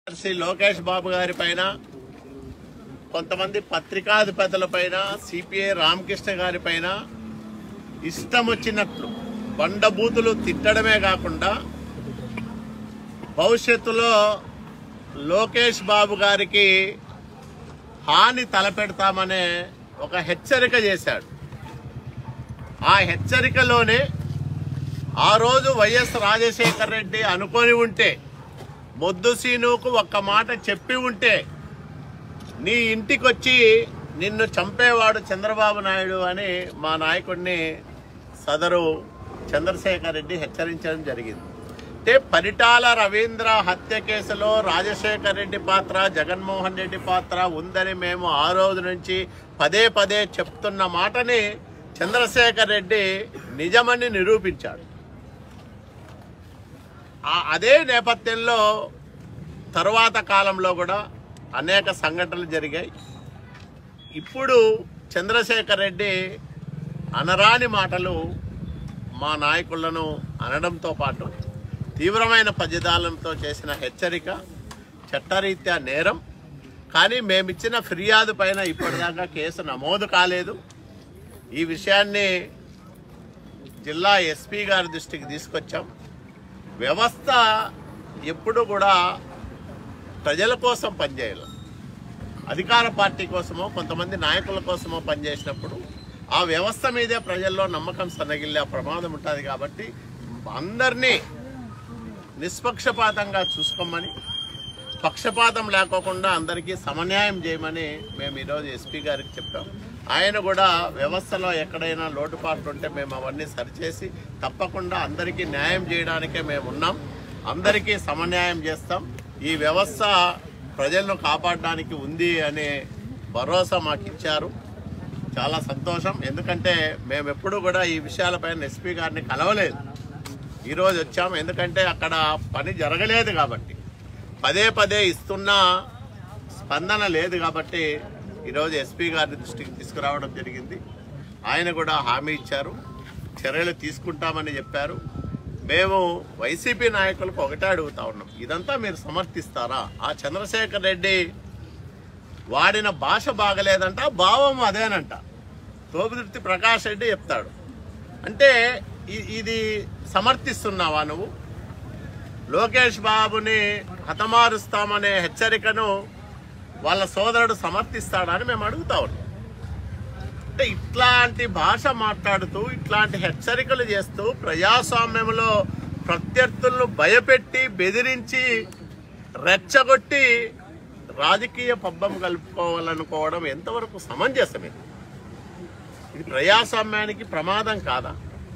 శ్రీ లోకేష్ బాబు గారి పైన కొంతమంది పత్రికాధిపతుల పైన సిపిఐ రామకృష్ణ గారి పైన ఇష్టం వచ్చినట్లు బండబూతులు తిట్టడమే కాకుండా భవిష్యత్తులో లోకేష్ బాబు గారికి హాని తలపెడతామనే ఒక హెచ్చరిక చేశాడు ఆ హెచ్చరికలోనే ఆ రోజు వైఎస్ రాజశేఖర్ రెడ్డి అనుకొని ఉంటే మొద్దు సీనుకు ఒక్క మాట చెప్పి ఉంటే నీ ఇంటికొచ్చి నిన్ను చంపేవాడు చంద్రబాబు నాయుడు అని మా నాయకుడిని సదరు చంద్రశేఖర్ రెడ్డి హెచ్చరించడం జరిగింది అంటే పరిటాల రవీంద్ర హత్య కేసులో రాజశేఖర్ రెడ్డి పాత్ర జగన్మోహన్ రెడ్డి పాత్ర ఉందని మేము ఆ రోజు నుంచి పదే పదే చెప్తున్న మాటని చంద్రశేఖర్ రెడ్డి నిజమని నిరూపించాడు ఆ అదే నేపథ్యంలో తరువాత కాలంలో కూడా అనేక సంఘటనలు జరిగాయి ఇప్పుడు చంద్రశేఖర్ రెడ్డి అనరాని మాటలు మా నాయకులను అనడంతో పాటు తీవ్రమైన పద్యదాలంతో చేసిన హెచ్చరిక చట్టరీత్యా నేరం కానీ మేమిచ్చిన ఫిర్యాదు పైన ఇప్పటిదాకా కేసు నమోదు కాలేదు ఈ విషయాన్ని జిల్లా ఎస్పీ గారి దృష్టికి తీసుకొచ్చాం వ్యవస్థ ఎప్పుడు కూడా ప్రజల కోసం పనిచేయాలి అధికార పార్టీ కోసమో కొంతమంది నాయకుల కోసమో పనిచేసినప్పుడు ఆ వ్యవస్థ మీదే ప్రజల్లో నమ్మకం సన్నగిల్లే ప్రమాదం ఉంటుంది కాబట్టి అందరినీ నిష్పక్షపాతంగా చూసుకోమని పక్షపాతం లేకోకుండా అందరికీ సమన్యాయం చేయమని మేము ఈరోజు ఎస్పీ గారికి చెప్పాం ఆయన కూడా వ్యవస్థలో ఎక్కడైనా లోటుపాట్లు ఉంటే మేము అవన్నీ సరిచేసి తప్పకుండా అందరికీ న్యాయం చేయడానికే మేము ఉన్నాం అందరికీ సమన్యాయం చేస్తాం ఈ వ్యవస్థ ప్రజలను కాపాడడానికి ఉంది అనే భరోసా మాకు ఇచ్చారు చాలా సంతోషం ఎందుకంటే మేము ఎప్పుడు కూడా ఈ విషయాలపైన ఎస్పీ గారిని కలవలేదు ఈరోజు వచ్చాం ఎందుకంటే అక్కడ పని జరగలేదు కాబట్టి పదే పదే ఇస్తున్న స్పందన లేదు కాబట్టి ఈరోజు ఎస్పీ గారి దృష్టికి తీసుకురావడం జరిగింది ఆయన కూడా హామీ ఇచ్చారు చర్యలు తీసుకుంటామని చెప్పారు మేము వైసీపీ నాయకులకు ఒకటే అడుగుతా ఉన్నాం ఇదంతా మీరు సమర్థిస్తారా ఆ చంద్రశేఖర్ రెడ్డి వాడిన భాష బాగలేదంట భావం అదేనంట తోపుదుర్తి ప్రకాష్ రెడ్డి చెప్తాడు అంటే ఇ- ఇది సమర్థిస్తున్నావా నువ్వు లోకేష్ బాబుని హతమారుస్తామనే హెచ్చరికను వాళ్ళ సోదరుడు సమర్థిస్తాడని మేము అడుగుతా ఉన్నాం అంటే ఇట్లాంటి భాష మాట్లాడుతూ ఇట్లాంటి హెచ్చరికలు చేస్తూ ప్రజాస్వామ్యంలో ప్రత్యర్థులను భయపెట్టి బెదిరించి రెచ్చగొట్టి రాజకీయ పబ్బం కలుపుకోవాలనుకోవడం ఎంతవరకు సమంజసం ఇది ఇది ప్రజాస్వామ్యానికి ప్రమాదం కాదా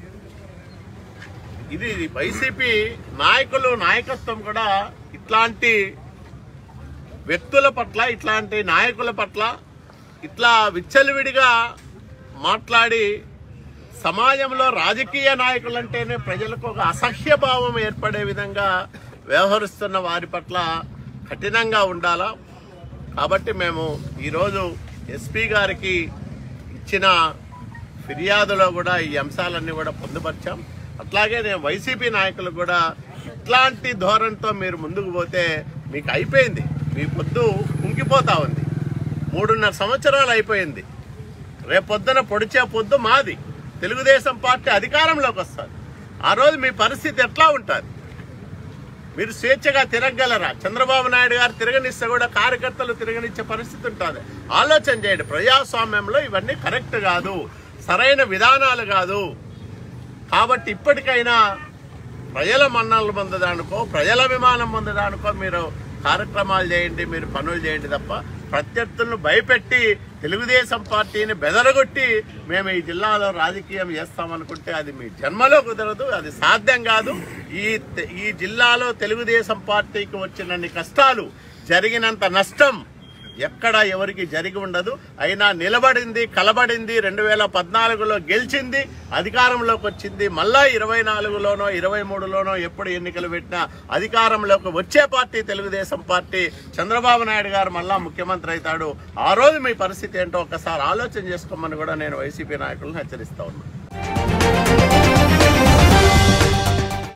ఇది వైసీపీ నాయకులు నాయకత్వం కూడా ఇట్లాంటి వ్యక్తుల పట్ల ఇట్లాంటి నాయకుల పట్ల ఇట్లా విచ్చలవిడిగా మాట్లాడి సమాజంలో రాజకీయ నాయకులంటేనే ప్రజలకు ఒక అసహ్య భావం ఏర్పడే విధంగా వ్యవహరిస్తున్న వారి పట్ల కఠినంగా ఉండాలా కాబట్టి మేము ఈరోజు ఎస్పీ గారికి ఇచ్చిన ఫిర్యాదులో కూడా ఈ అంశాలన్నీ కూడా పొందుపరిచాం అట్లాగే నేను వైసీపీ నాయకులు కూడా ఇట్లాంటి ధోరణితో మీరు ముందుకు పోతే మీకు అయిపోయింది మీ పొద్దు కుంగిపోతా ఉంది మూడున్నర సంవత్సరాలు అయిపోయింది రేపొద్దున పొడిచే పొద్దు మాది తెలుగుదేశం పార్టీ అధికారంలోకి వస్తుంది ఆ రోజు మీ పరిస్థితి ఎట్లా ఉంటుంది మీరు స్వేచ్ఛగా తిరగగలరా చంద్రబాబు నాయుడు గారు తిరగనిస్తే కూడా కార్యకర్తలు తిరగనిచ్చే పరిస్థితి ఉంటుంది ఆలోచన చేయండి ప్రజాస్వామ్యంలో ఇవన్నీ కరెక్ట్ కాదు సరైన విధానాలు కాదు కాబట్టి ఇప్పటికైనా ప్రజల మన్నలు పొందడానికో ప్రజల విమానం పొందడానికో మీరు కార్యక్రమాలు చేయండి మీరు పనులు చేయండి తప్ప ప్రత్యర్థులను భయపెట్టి తెలుగుదేశం పార్టీని బెదరగొట్టి మేము ఈ జిల్లాలో రాజకీయం చేస్తామనుకుంటే అది మీ జన్మలో కుదరదు అది సాధ్యం కాదు ఈ ఈ జిల్లాలో తెలుగుదేశం పార్టీకి వచ్చినన్ని కష్టాలు జరిగినంత నష్టం ఎక్కడ ఎవరికి జరిగి ఉండదు అయినా నిలబడింది కలబడింది రెండు వేల పద్నాలుగులో గెలిచింది అధికారంలోకి వచ్చింది మళ్ళా ఇరవై నాలుగులోనో ఇరవై మూడులోనో ఎప్పుడు ఎన్నికలు పెట్టినా అధికారంలోకి వచ్చే పార్టీ తెలుగుదేశం పార్టీ చంద్రబాబు నాయుడు గారు మళ్ళా ముఖ్యమంత్రి అవుతాడు ఆ రోజు మీ పరిస్థితి ఏంటో ఒకసారి ఆలోచన చేసుకోమని కూడా నేను వైసీపీ నాయకులను హెచ్చరిస్తా ఉన్నాను